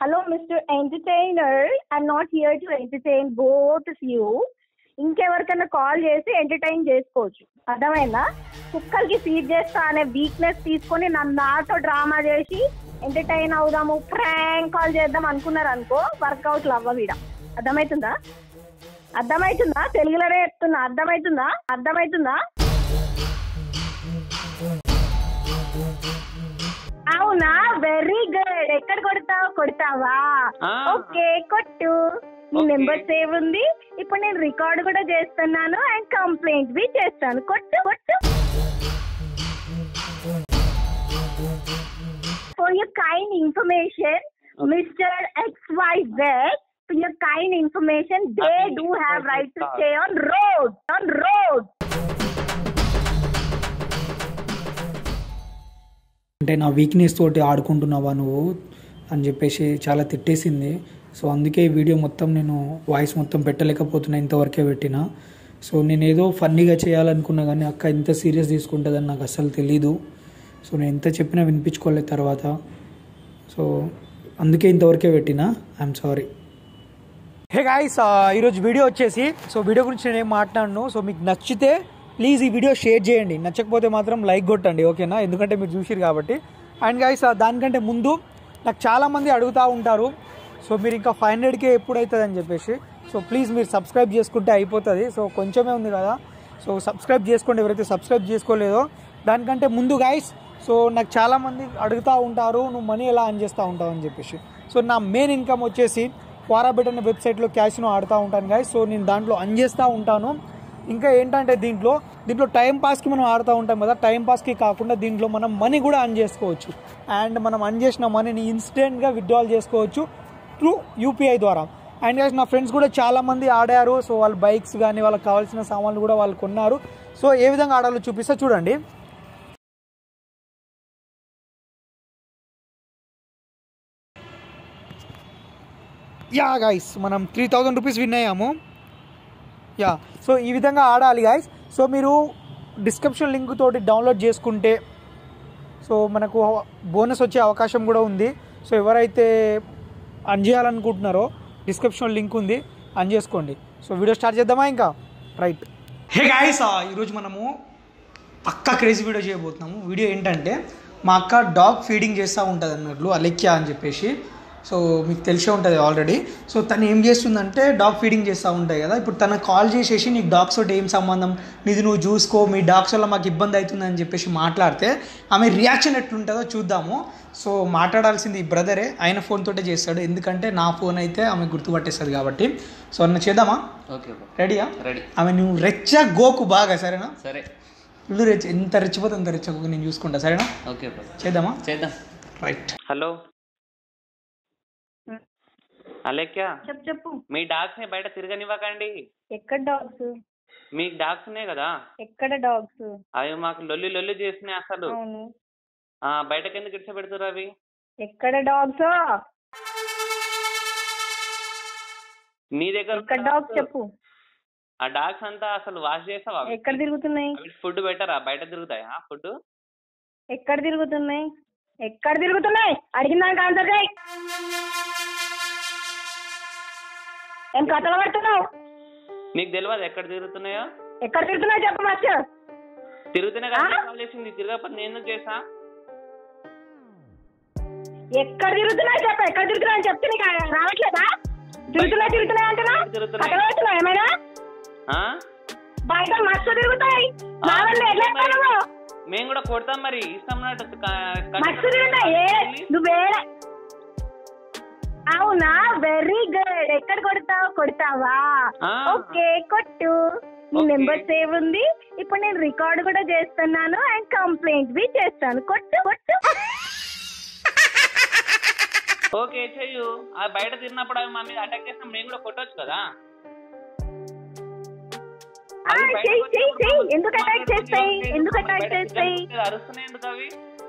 Hello mister entertainer I'm not here to entertain both of you ఇంకెవరికైనా call చేసి entertain చేసుకోవచ్చు అర్థమైందా కుక్కలకి ఫీడ్ చేస్తా అనే వీక్నెస్ తీసుకొని నన్ను నాతో డ్రామా చేసి ఎంటర్టైన్ అవుదాము ప్రాంక్ కాల్ చేద్దాం అనుకున్నారు అనుకో వర్కౌట్లు అవ్వవీడ అర్థమవుతుందా అర్థమవుతుందా తెలుగులోనే చెప్తున్నా అర్థమవుతుందా అర్థమవుతుందా అవునా వెరీ గుడ్ ఎక్కడ కొడతావు కొడతావా ఆ. ఓకే కొట్టు నీ Okay. నెంబర్ సేవ్ ఉంది ఇప్పుడు నేను రికార్డ్ కూడా చేస్తున్నాను అండ్ కంప్లైంట్ బి చేస్తాను కొట్టు కొట్టు for your kind information mister X Y Z for your kind information they Nothing do is have like right to that. Stay on road on road అంటే నా వీక్నెస్ తోటి ఆడుకుంటున్నావా నువ్వు అని చెప్పేసి చాలా తిట్టేసింది సో అందుకే ఈ వీడియో మొత్తం నేను వాయిస్ మొత్తం పెట్టలేకపోతున్నా ఇంతవరకే పెట్టిన సో నేను ఏదో ఫన్నీగా చేయాలనుకున్నా కానీ అక్క ఇంత సీరియస్ తీసుకుంటుందని నాకు అస్సలు తెలీదు సో నేను ఎంత చెప్పినా వినిపించుకోలేదు తర్వాత సో అందుకే ఇంతవరకే పెట్టిన ఐఎమ్ సారీ హే గాయస్ ఈరోజు వీడియో వచ్చేసి సో వీడియో గురించి నేను ఏం మాట్లాడను సో మీకు నచ్చితే ప్లీజ్ ఈ వీడియో షేర్ చేయండి నచ్చకపోతే మాత్రం లైక్ కొట్టండి ఓకేనా ఎందుకంటే మీరు చూసిరు కాబట్టి అండ్ గాయస్ దానికంటే ముందు నాకు చాలామంది అడుగుతూ ఉంటారు సో మీరు ఇంకా ఫైవ్ హండ్రెడ్కే ఎప్పుడు అవుతుంది అని చెప్పేసి సో ప్లీజ్ మీరు సబ్స్క్రైబ్ చేసుకుంటే అయిపోతుంది సో కొంచెమే ఉంది కదా సో సబ్స్క్రైబ్ చేసుకోండి ఎవరైతే సబ్స్క్రైబ్ చేసుకోలేదో దానికంటే ముందు గాయస్ సో నాకు చాలామంది అడుగుతూ ఉంటారు నువ్వు మనీ ఎలా అర్న్ చేస్తూ ఉంటావు అని చెప్పేసి సో నా మెయిన్ ఇన్కమ్ వచ్చేసి వారాబెట్ అనే వెబ్సైట్లో క్యాష్ను ఆడుతూ ఉంటాను గాయస్ సో నేను దాంట్లో అన్ చేస్తూ ఉంటాను ఇంకా ఏంటంటే దీంట్లో దీంట్లో టైం పాస్కి మనం ఆడుతూ ఉంటాం కదా టైం పాస్కి కాకుండా దీంట్లో మనం మనీ కూడా అన్ చేసుకోవచ్చు అండ్ మనం అన్ చేసిన మనీని ఇన్స్టెంట్గా విత్డ్రాల్ చేసుకోవచ్చు త్రూ యూపీఐ ద్వారా అండ్ గైస్ నా ఫ్రెండ్స్ కూడా చాలా మంది ఆడారు సో వాళ్ళ బైక్స్ కానీ వాళ్ళకి కావాల్సిన సామాన్లు కూడా వాళ్ళు కొన్నారు సో ఏ విధంగా ఆడాలో చూపిస్తా చూడండి యా గైస్ మనం త్రీ థౌజండ్ రూపీస్ విన్ అయ్యాము యా సో ఈ విధంగా ఆడాలి గైస్ సో మీరు డిస్క్రిప్షన్ లింక్ తోటి డౌన్లోడ్ చేసుకుంటే సో మనకు బోనస్ వచ్చే అవకాశం కూడా ఉంది సో ఎవరైతే అన్ చేయాలనుకుంటున్నారో డిస్క్రిప్షన్ లింక్ ఉంది అన్ చేసుకోండి సో వీడియో స్టార్ట్ చేద్దామా ఇంకా రైట్ హే గాయస్ ఈరోజు మనము పక్క క్రేజీ వీడియో చేయబోతున్నాము వీడియో ఏంటంటే మా అక్క డాగ్ ఫీడింగ్ చేస్తూ ఉంటుంది అన్నట్లు అలెక్యా అని చెప్పేసి సో మీకు తెలిసే ఉంటుంది ఆల్రెడీ సో తను ఏం చేస్తుందంటే డాగ్ ఫీడింగ్ చేస్తూ ఉంటాయి కదా ఇప్పుడు తనకు కాల్ చేసేసి నీకు డాగ్స్ తోటి ఏం సంబంధం నీది నువ్వు చూసుకో మీ డాగ్స్ వల్ల మాకు ఇబ్బంది అవుతుందని చెప్పేసి మాట్లాడితే ఆమె రియాక్షన్ ఎట్లుంటుందో చూద్దాము సో మాట్లాడాల్సింది ఈ బ్రదరే ఆయన ఫోన్ తోటే చేస్తాడు ఎందుకంటే నా ఫోన్ అయితే ఆమె గుర్తుపట్టేస్తుంది కాబట్టి సో అన్న చేద్దామా ఓకే బ్రో రెడీయా రెడీ ఆమె నువ్వు రెచ్చా గోకు బాగా సరేనా సరే ఇల్లు రెచ్చి ఎంత రెచ్చిపోతే అంత రెచ్చకు నేను చూసుకుంటా సరేనా ఓకే బ్రో చేద్దామా చేద్దాం రైట్ హలో అలేక్యా చెప్పు చెప్పు మీ డాగ్స్ ని బయట తిరగనివ్వకండి ఎక్కడ డాగ్స్ మీ డాగ్స్ నే కదా ఎక్కడ డాగ్స్ అవి మాకు లొల్లి లొల్లి చేసినాయి అసలు అవును ఆ బయటకి ఎందుకు ఇడిచబెడుతున్నారు అవి ఎక్కడ డాగ్స్ నీ దగ్గర ఎక్కడ డాగ్స్ చెప్పు ఆ డాగ్స్ అంతా అసలు వాష్ చేస్తావా అవి? ఎక్కడ తిరుగుతున్నాయి అవి ఫుడ్ పెట్టరా బయట తిరుగుతాయా ఫుడ్ ఎక్కడ తిరుగుతున్నాయి ఎక్కడ తిరుగుతున్నాయి అడిగిన దానికి ఆన్సర్ చేయి ఏం కథలు పడుతున్నావు నీకు తెలియదు ఎక్కడ తిరుగుతున్నాయో ఎక్కడ తిరుగుతున్నావు చెప్పు మచ్చు తిరుగుతూనే కదా ఆ? కాల్ చేసింది తిరగకపోతే నేను ఎందుకు చేసా ఎక్కడ తిరుగుతున్నావు చెప్పు ఎక్కడ తిరుగుతున్నావు అని చెప్తే నీకు రావట్లేదా తిరుగుతున్నాయి తిరుగుతున్నాయి అంటున్నా తిరుగుతున్నాయి. కథలు పడుతున్నావు ఏమైనా ఆ? బయట మస్తు తిరుగుతాయి ఆ, నావల్ల ఎట్లా మరి ఎత్తావు నువ్వు? మేము కూడా కొడతాం మరి ఇష్టం ఉన్నట్టు క- కష్టపడి మస్తు తిరుగుతాయి ఏ నువ్వు వేరే అవునా వెరీ గుడ్ ఎక్కడ కొడతావు కొడతావా ఆ. ఓకే కొట్టు నీ Okay. నెంబర్ సేవ్ ఉంది ఇప్పుడు నేను రికార్డ్ కూడా చేస్తున్నాను అండ్ కంప్లైంట్ బి చేస్తాను కొట్టు కొట్టు ఓకే చెయ్యు ఆ బయట తిరిగినప్పుడు అవి మా మీద అటాక్ చేసినా మేము కూడా కొట్టొచ్చు కదా ఆ, అవి బయటకు చెయ్యి, చెయ్యి, వచ్చినప్పుడు చెయ్యి. ఎందుకు మా attack మీద చేస్తాయి? కొంచెం ఎందుకు బయట attack చేస్తాయి? తిరగకపోతే అరుస్తున్నాయి ఎందుకు అవి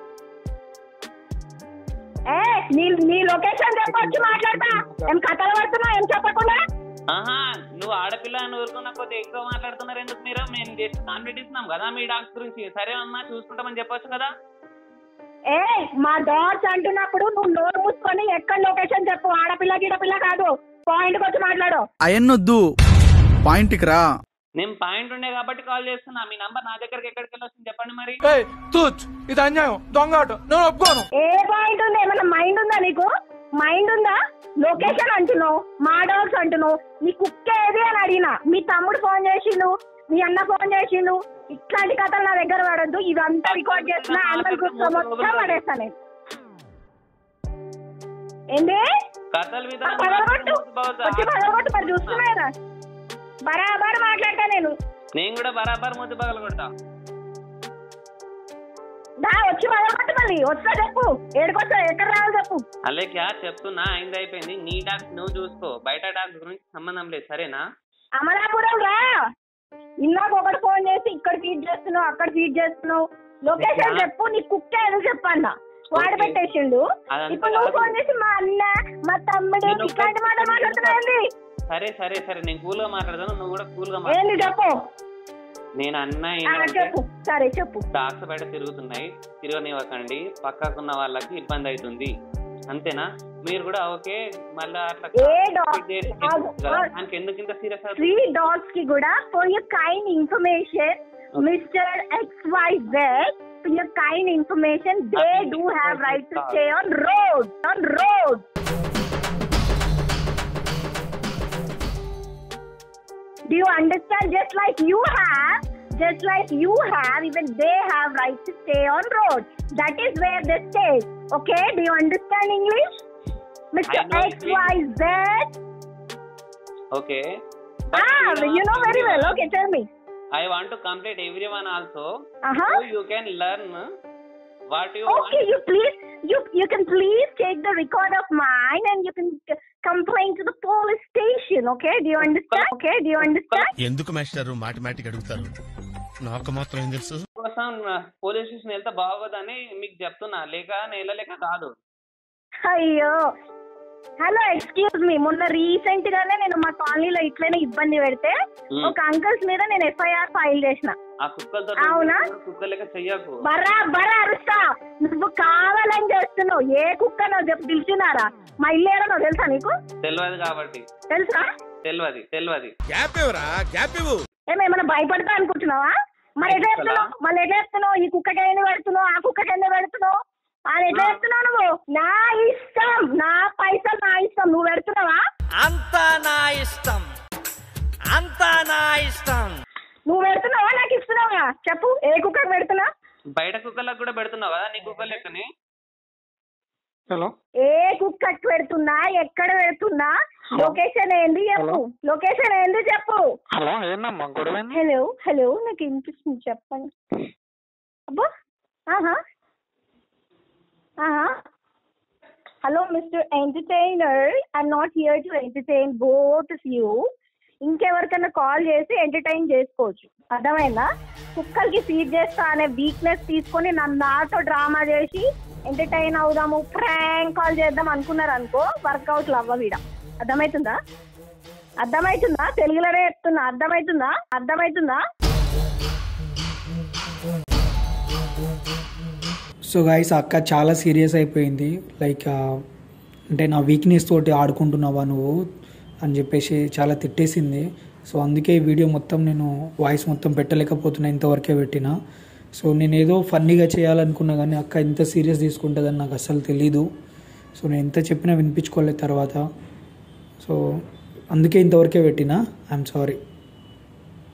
ఏ నీ నీ లొకేషన్ చెప్పొచ్చు మాట్లాడతా ఏం కథలు పడుతున్నావు ఏం చెప్పకుండా ఆహా నువ్వు ఆడపిల్ల అని ఊరుకున్నకపోతే ఎక్కువ మాట్లాడుతున్నారు ఎందుకు మీరు మేము జస్ట్ కాన్ఫిడెన్స్ ఇస్తున్నాం కదా మీ డాక్టర్ గురించి సరే అమ్మా చూసుకుంటామని చెప్పొచ్చు కదా ఏ మా డాట్స్ అంటున్నప్పుడు నువ్వు నోరు మూసుకొని ఎక్కడ లొకేషన్ చెప్పు ఆడపిల్ల గిడపిల్ల కాదు పాయింట్ వచ్చి మాట్లాడు అయన్నొద్దు పాయింట్కి రా నేను పాయింట్ ఉండే కాబట్టి కాల్ చేస్తున్నా మీ నంబర్ నా దగ్గరికి ఎక్కడికి వెళ్ళి వచ్చింది చెప్పండి మరి తూచ్ ఇది అన్యాయం దొంగ ఆట నేను ఒప్పుకోను ఏ పాయింట్ ఉంది ఏమైనా మైండ్ ఉందా నీకు మైండ్ ఉందా లొకేషన్ అంటున్నావు మా డాగ్స్ అంటున్నావు నీ కుక్క ఏది అని అడిగినా మీ తమ్ముడు ఫోన్ చేసిండు మీ అన్న ఫోన్ చేసిండు ఇట్లాంటి కథలు నా దగ్గర పడద్దు ఇదంతా రికార్డ్ చేస్తున్నా యానిమల్ గ్రూప్స్ మొత్తం పడేస్తా నేను ఏంది కథలు మీద ఆ, పగలగొట్టు వచ్చి పగలగొట్టు మరి చూస్తున్నా కదా బరాబర్ మాట్లాడతా నేను నేను కూడా బరాబర్ ముద్దు పగల కొడతా దా వచ్చి పగలగొట్టు మళ్ళీ వస్తా చెప్పు ఏడుకొస్తా ఎక్కడ రావాలి చెప్పు అలేఖ్య చెప్తున్నా అయింది అయిపోయింది నీ డాక్స్ నువ్వు చూసుకో బయట డాక్స్ గురించి సంబంధం లేదు సరేనా అమలాపురం రా ఇందాక ఒకటి ఫోన్ చేసి ఇక్కడ ఫీడ్ చేస్తున్నావు అక్కడ ఫీడ్ చేస్తున్నావు లొకేషన్ చెప్పు నీ కుక్క ఏదో చెప్పన్న వాడు ఓకే. పెట్టేసిండు అదంతా ఇప్పుడు నువ్వు కాదు. ఫోన్ చేసి మా అన్న మా తమ్ముడు నేను ఇట్లాంటి మాట ఒక్క- మాట్లాడుతున్నాయండి సరే సరే సరే నేను కూల్ గా మాట్లాడతాను నువ్వు కూడా కూల్ గా మాట్లాడు ఏంది చెప్పు నేను అన్న ఆ, ఏంటంటే చెప్పు సరే చెప్పు డాక్స్ బయట తిరుగుతున్నాయి తిరగనివ్వకండి పక్కకున్న వాళ్ళకి ఇబ్బంది అవుతుంది అంతేనా మీరు కూడా ఓకే మళ్ళీ అట్లా ఏ dog? చేసి ఆగు, కదా, ఆగు. దానికి ఎందుకు ఇంత సీరియస్ త్రీ డాగ్స్ కి కూడా for your kind information mister X Y Z for your kind information they do have right to stay on road on road Do you understand? Just like you have, just like you have, even they have right to stay on road. That is where they stay. Okay? Do you understand English? Mr. I know X Y Z. Okay Ah, you know very well. Okay, tell me. I want to complete every one also Uh huh. You can learn what you Okay, you please, you you can please take the record of mine and you can c- complain to the police station. Okay? Do you understand? Okay? Do you understand? ఎందుకు మాస్టారు మాటిమాటికి అడుగుతారు నాకు మాత్రం ఏం తెలుసు కోసం police station వెళ్తే బాగోదని మీకు చెప్తున్నా లేక నేను వెళ్ళలేక కాదు అయ్యో హలో ఎక్స్క్యూజ్ మీ మొన్న రీసెంట్ గానే నేను మా కాలనీలో ఇట్లనే ఇబ్బంది పెడితే Hmm. ఒక అంకుల్స్ మీద నేను ఎఫ్ఐఆర్ ఫైల్ చేసిన ఆ కుక్కలతో అవునా? కుక్క లెక్క చెయ్యకు బరా బరా అరుస్తా నువ్వు కావాలని చేస్తున్నావు ఏ కుక్కనో చెప్పు పిలిచినారా మా ఇల్లు ఏడనో తెలుసా నీకు తెలియదు కాబట్టి తెలుసా తెలియదు తెలియదు గ్యాప్ ఇవ్వరా గ్యాప్ ఇవ్వు ఏమేమైనా భయపడతా అనుకుంటున్నావా మరి ఎట్లా చెప్తున్నావు మళ్ళీ ఎట్లా చెప్తున్నావు ఈ కుక్కకి ఎందుకు పెడుతున్నావు ఆ కుక్కకి ఎందుకు పెడుతున్నావు అని ఎట్లా చెప్తున్నావు నువ్వు నా ఇష్టం నా పైసలు నా ఇష్టం నువ్వు పెడుతున్నావా అంతా నా ఇష్టం అంతా నా ఇష్టం నువ్వు పెడుతున్నావా నాకు ఇస్తున్నావా చెప్పు ఏ కుక్కకి పెడుతున్నా బయట కుక్కలకు కూడా పెడుతున్నావు కదా నీ కుక్క లెక్కని హలో ఏ కుక్కకి పెడుతున్నా ఎక్కడ పెడుతున్నా లొకేషన్ ఏంది చెప్పు లొకేషన్ ఏంది చెప్పు హలో ఏందమ్మా గొడవ హలో హలో నాకు వినిపిస్తుంది చెప్పండి అబ్బా ఆహా ఆహా hello mister entertainer I'm not here to entertain both of you ఇంకెవరికైనా కాల్ చేసి ఎంటర్టైన్ చేసుకోవచ్చు అర్థమైందా కుక్కలకి ఫీడ్ చేస్తా అనే వీక్నెస్ తీసుకొని నన్ను నాతో డ్రామా చేసి ఎంటర్టైన్ అవుదాము ప్రాంక్ కాల్ చేద్దాం అనుకున్నారు అనుకో వర్కౌట్లు అవ్వవీడ అర్థమవుతుందా అర్థమవుతుందా తెలుగులోనే చెప్తున్నా అర్థమవుతుందా అర్థమవుతుందా సో గైస్ అక్క చాలా సీరియస్ అయిపోయింది లైక్ ఆ, అంటే నా వీక్నెస్ తోటి ఆడుకుంటున్నావా నువ్వు అని చెప్పేసి చాలా తిట్టేసింది సో అందుకే ఈ వీడియో మొత్తం నేను వాయిస్ మొత్తం పెట్టలేకపోతున్నా ఇంతవరకే పెట్టిన సో నేను ఏదో ఫన్నీగా చేయాలనుకున్నా కానీ అక్క ఇంత సీరియస్ తీసుకుంటుందని నాకు అస్సలు తెలీదు సో నేను ఎంత చెప్పినా వినిపించుకోలేదు తర్వాత సో అందుకే ఇంతవరకే పెట్టిన ఐఎమ్ సారీ